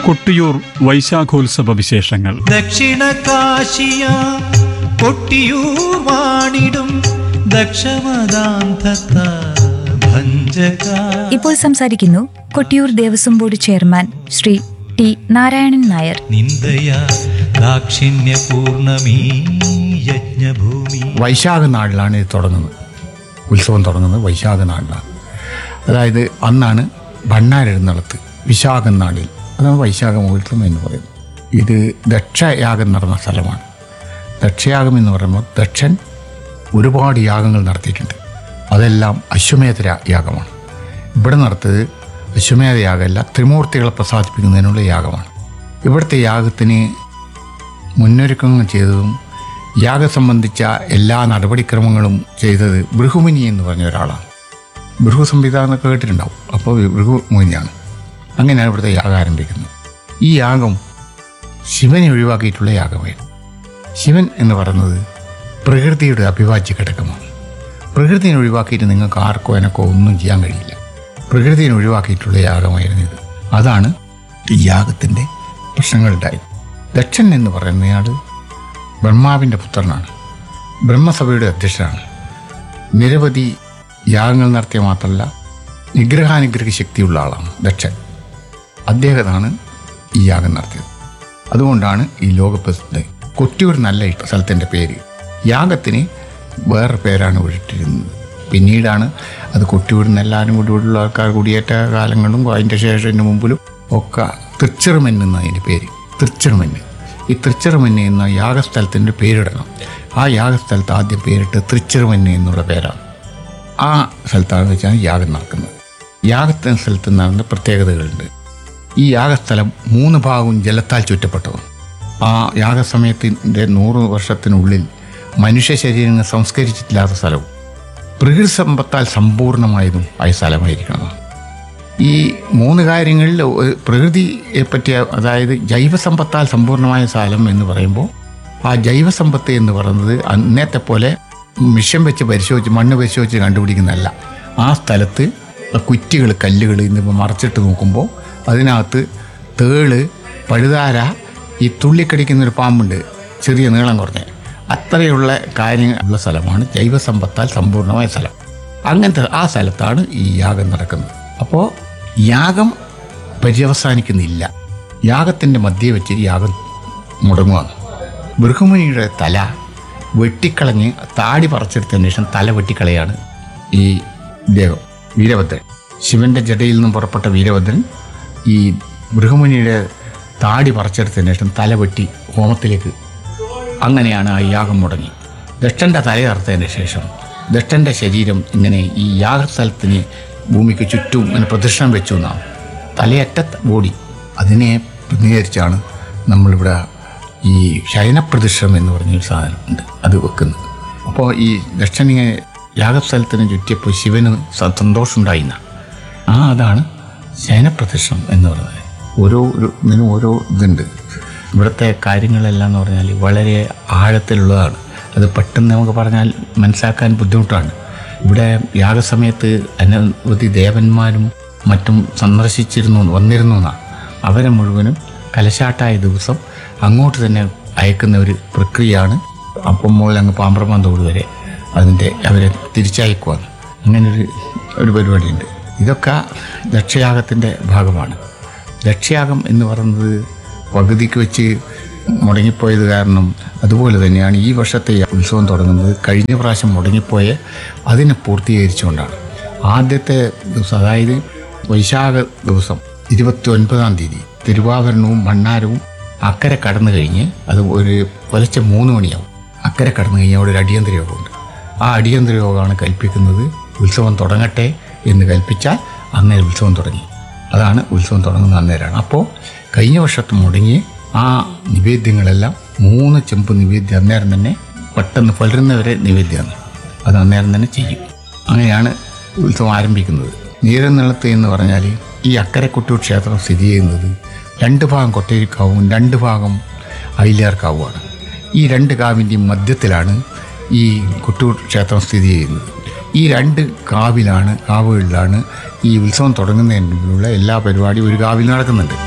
കൊട്ടിയൂർ വൈശാഖോത്സവ വിശേഷങ്ങൾ ദക്ഷിണ കാശിയ കൊട്ടിയൂർ വാണിടും ദക്ഷമദാന്തത്ത ഭഞ്ജക ഇപ്പോൾ സംസാരിക്കുന്നു Kottiyoor Devaswom board chairman Shri T Narayanan Nair നിന്ദയ ദാക്ഷിണ്യ പൂർണമീ യജ്ഞഭൂമി വൈശാഖ നാളിലാണ് ഇത് തുടങ്ങുന്നത് ഉത്സവം തുടങ്ങുന്നത് വൈശാഖ നാളിലാണ് അതായത് അന്നാണ് ഭണ്ണാരെഴുന്നള്ളത്ത് വിശാഖം നാളിൽ അതാണ് വൈശാഖ മുഹൂർത്തം എന്ന് പറയുന്നത് ഇത് ദക്ഷയാഗം നടന്ന സ്ഥലമാണ് ദക്ഷയാഗം എന്ന് പറയുമ്പോൾ ദക്ഷൻ ഒരുപാട് യാഗങ്ങൾ നടത്തിയിട്ടുണ്ട് അതെല്ലാം അശ്വമേധ രാ- യാഗമാണ് ഇവിടെ നടത്തത് അശ്വമേധ യാഗമല്ല ത്രിമൂർത്തികളെ പ്രസാദിപ്പിക്കുന്നതിനുള്ള യാഗമാണ് ഇവിടുത്തെ യാഗത്തിന് മുന്നൊരുക്കങ്ങൾ ചെയ്തതും യാഗം സംബന്ധിച്ച എല്ലാ നടപടിക്രമങ്ങളും ചെയ്തത് ബൃഹുമുനി എന്ന് പറഞ്ഞ ഒരാളാണ് ബൃഹു സംവിധാനം എന്നൊക്കെ കേട്ടിട്ടുണ്ടാവും അപ്പോൾ ബൃഹുമുനിയാണ് അങ്ങനെയാണ് ഇവിടുത്തെ യാഗം ആരംഭിക്കുന്നത് ഈ യാഗം ശിവനെ ഒഴിവാക്കിയിട്ടുള്ള യാഗമായിരുന്നു ശിവൻ എന്ന് പറയുന്നത് പ്രകൃതിയുടെ അഭിവാജ്യ ഘടകമാണ് പ്രകൃതിയെ ഒഴിവാക്കിയിട്ട് നിങ്ങൾക്ക് ആർക്കോ എനക്കോ ഒന്നും ചെയ്യാൻ കഴിയില്ല പ്രകൃതിയെ ഒഴിവാക്കിയിട്ടുള്ള യാഗമായിരുന്നു ഇത് അതാണ് ഈ യാഗത്തിൻ്റെ പ്രശ്നങ്ങളുണ്ടായത് ദക്ഷൻ എന്ന് പറയുന്നയാൾ ബ്രഹ്മാവിൻ്റെ പുത്രനാണ് ബ്രഹ്മസഭയുടെ അധ്യക്ഷനാണ് നിരവധി യാഗങ്ങൾ നടത്തിയ മാത്രമല്ല നിഗ്രഹാനുഗ്രഹ ശക്തിയുള്ള ആളാണ് ദക്ഷൻ അദ്ദേഹമാണ് ഈ യാഗം നടത്തിയത് അതുകൊണ്ടാണ് ഈ ലോകപ്രസിദ്ധ കൊട്ടിയൂർ നല്ല സ്ഥലത്തിൻ്റെ പേര് യാഗത്തിന് വേറെ പേരാണ് വിട്ടിരുന്നത് പിന്നീടാണ് അത് കൊട്ടിയൂരിൽ നിന്ന് എല്ലാവരും കൂടി ഇവിടെയുള്ള ആൾക്കാർ കുടിയേറ്റ കാലങ്ങളും അതിൻ്റെ ശേഷം ഇതിന് മുമ്പിലും ഒക്കെ തൃച്ചിറുമെന്ന് എന്ന അതിൻ്റെ പേര് തൃച്ചിറുമെന്ന് ഈ തൃച്ചിറുമെന്ന് എന്ന യാഗസ്ഥലത്തിൻ്റെ പേരിടണം ആ യാഗസ്ഥലത്ത് ആദ്യം പേരിട്ട് തൃച്ചിറുമെന്ന് എന്നുള്ള പേരാണ് ആ സ്ഥലത്താണ് വെച്ചാണ് യാഗം നടക്കുന്നത് യാഗത്തിന് സ്ഥലത്ത് നടന്ന പ്രത്യേകതകളുണ്ട് ഈ യാഗസ്ഥലം മൂന്ന് ഭാഗവും ജലത്താൽ ചുറ്റപ്പെട്ടതാണ് ആ യാഗസമയത്തിൻ്റെ നൂറ് വർഷത്തിനുള്ളിൽ മനുഷ്യ ശരീരങ്ങൾ സംസ്കരിച്ചിട്ടില്ലാത്ത സ്ഥലവും പ്രകൃതി സമ്പത്താൽ സമ്പൂർണ്ണമായതും ആയ സ്ഥലമായിരിക്കണം ഈ മൂന്ന് കാര്യങ്ങളിൽ ഒരു പ്രകൃതിയെ പറ്റിയ അതായത് ജൈവസമ്പത്താൽ സമ്പൂർണ്ണമായ സ്ഥലം എന്ന് പറയുമ്പോൾ ആ ജൈവസമ്പത്ത് എന്ന് പറയുന്നത് അന്നത്തെ പോലെ മിഷൻ വെച്ച് പരിശോധിച്ച് മണ്ണ് പരിശോധിച്ച് കണ്ടുപിടിക്കുന്നതല്ല ആ സ്ഥലത്ത് കുറ്റികൾ കല്ലുകൾ എന്നിവ മറച്ചിട്ട് നോക്കുമ്പോൾ അതിനകത്ത് തേള് പഴുതാര ഈ തുള്ളിക്കടിക്കുന്നൊരു പാമ്പുണ്ട് ചെറിയ നീളം കുറഞ്ഞ അത്രയുള്ള കാര്യങ്ങളുള്ള സ്ഥലമാണ് ജൈവസമ്പത്താൽ സമ്പൂർണ്ണമായ സ്ഥലം അങ്ങനത്തെ ആ സ്ഥലത്താണ് ഈ യാഗം നടക്കുന്നത് അപ്പോൾ യാഗം പര്യവസാനിക്കുന്നില്ല യാഗത്തിൻ്റെ മധ്യേ വെച്ച് യാഗം മുടങ്ങുകയാണ് ബൃഹമുനിയുടെ തല വെട്ടിക്കളഞ്ഞ് താടി പറിച്ചെടുത്തതിന് ശേഷം തല വെട്ടിക്കളയാണ് ഈ ദേവം വീരഭദ്രൻ ശിവന്റെ ജടയിൽ നിന്നും പുറപ്പെട്ട വീരഭദ്രൻ ഈ ബൃഹമുനിയുടെ താടി പറിച്ചെടുത്തതിന് ശേഷം തല വെട്ടി ഹോമത്തിലേക്ക് അങ്ങനെയാണ് ആ യാഗം മുടങ്ങി ദക്ഷൻ്റെ തലയറുത്തതിന് ശേഷം ദക്ഷൻ്റെ ശരീരം ഇങ്ങനെ ഈ യാഗസ്ഥലത്തിന് ഭൂമിക്ക് ചുറ്റും ഇങ്ങനെ പ്രദക്ഷിണം വെച്ചു എന്നാണ് തലയറ്റ ബോഡി അതിനെ പ്രതിനിധീകരിച്ചാണ് നമ്മളിവിടെ ഈ ശയനപ്രദക്ഷിണം എന്ന് പറഞ്ഞൊരു സാധനം ഉണ്ട് അത് വെക്കുന്നത് അപ്പോൾ ഈ ദക്ഷണിയെ യാഗസ്ഥലത്തിന് ചുറ്റിയപ്പോൾ ശിവന് സ- സന്തോഷമുണ്ടായിന്ന ആ അതാണ് ശയനപ്രദക്ഷിണം എന്ന് പറയുന്നത് ഓരോ ഒരു ഇതിനും ഓരോ ഇതുണ്ട് ഇവിടുത്തെ കാര്യങ്ങളെല്ലാം എന്ന് പറഞ്ഞാൽ വളരെ ആഴത്തിലുള്ളതാണ് അത് പെട്ടെന്ന് നമുക്ക് പറഞ്ഞാൽ മനസ്സിലാക്കാൻ ബുദ്ധിമുട്ടാണ് ഇവിടെ യാഗസമയത്ത് അനവധി ദേവന്മാരും മറ്റും സന്ദർശിച്ചിരുന്നു വന്നിരുന്നു എന്നാണ് അവരെ മുഴുവനും കലശാട്ടായ ദിവസം അങ്ങോട്ട് തന്നെ അയക്കുന്ന ഒരു പ്രക്രിയയാണ് അപ്പം മുതൽ അങ്ങ് പാമ്പ്രമാന്തോട് വരെ അതിൻ്റെ അവരെ തിരിച്ചയക്കുവാണ് അങ്ങനെ ഒരു ഒരു പരിപാടിയുണ്ട് ഇതൊക്കെ ദക്ഷയാഗത്തിൻ്റെ ഭാഗമാണ് ലക്ഷ്യയാഗം എന്ന് പറയുന്നത് പകുതിക്ക് വെച്ച് മുടങ്ങിപ്പോയത് കാരണം അതുപോലെ തന്നെയാണ് ഈ വർഷത്തെ ഈ ഉത്സവം തുടങ്ങുന്നത് കഴിഞ്ഞ പ്രാവശ്യം മുടങ്ങിപ്പോയ അതിനെ പൂർത്തീകരിച്ചുകൊണ്ടാണ് ആദ്യത്തെ ദിവസം അതായത് വൈശാഖ ദിവസം ഇരുപത്തി ഒൻപതാം തീയതി തിരുവാഭരണവും ഭണ്ണാരവും അക്കരെ കടന്നു കഴിഞ്ഞ് അത് ഒരു പുലച്ച മൂന്ന് മണിയാവും അക്കരെ കടന്നു കഴിഞ്ഞാൽ അവിടെ ഒരു അടിയന്തര യോഗമുണ്ട് ആ അടിയന്തര യോഗമാണ് കൽപ്പിക്കുന്നത് ഉത്സവം തുടങ്ങട്ടെ എന്ന് കൽപ്പിച്ചാൽ അന്നേരം ഉത്സവം തുടങ്ങി അതാണ് ഉത്സവം തുടങ്ങുന്ന അന്നേരമാണ് അപ്പോൾ കഴിഞ്ഞ വർഷത്തെ മുടങ്ങി ആ നിവേദ്യങ്ങളെല്ലാം മൂന്ന് ചെമ്പ് നിവേദ്യം അന്നേരം തന്നെ പെട്ടെന്ന് പുലരുന്നവരെ നിവേദ്യമാണ് അത് അന്നേരം തന്നെ ചെയ്യും അങ്ങനെയാണ് ഉത്സവം ആരംഭിക്കുന്നത് നീരനിളത്ത് എന്ന് പറഞ്ഞാൽ ഈ അക്കരെ കൊട്ടൂർ ക്ഷേത്രം സ്ഥിതി ചെയ്യുന്നത് രണ്ട് ഭാഗം കൊട്ടേരിക്കാവും രണ്ട് ഭാഗം അയിലേർക്കാവുമാണ് ഈ രണ്ട് കാവിൻ്റെയും മധ്യത്തിലാണ് ഈ കൊട്ടൂർ ക്ഷേത്രം സ്ഥിതി ചെയ്യുന്നത് ഈ രണ്ട് കാവിലാണ് കാവുകളിലാണ് ഈ ഉത്സവം തുടങ്ങുന്നതിന് മുമ്പുള്ള എല്ലാ പരിപാടിയും ഒരു കാവിൽ നടക്കുന്നുണ്ട്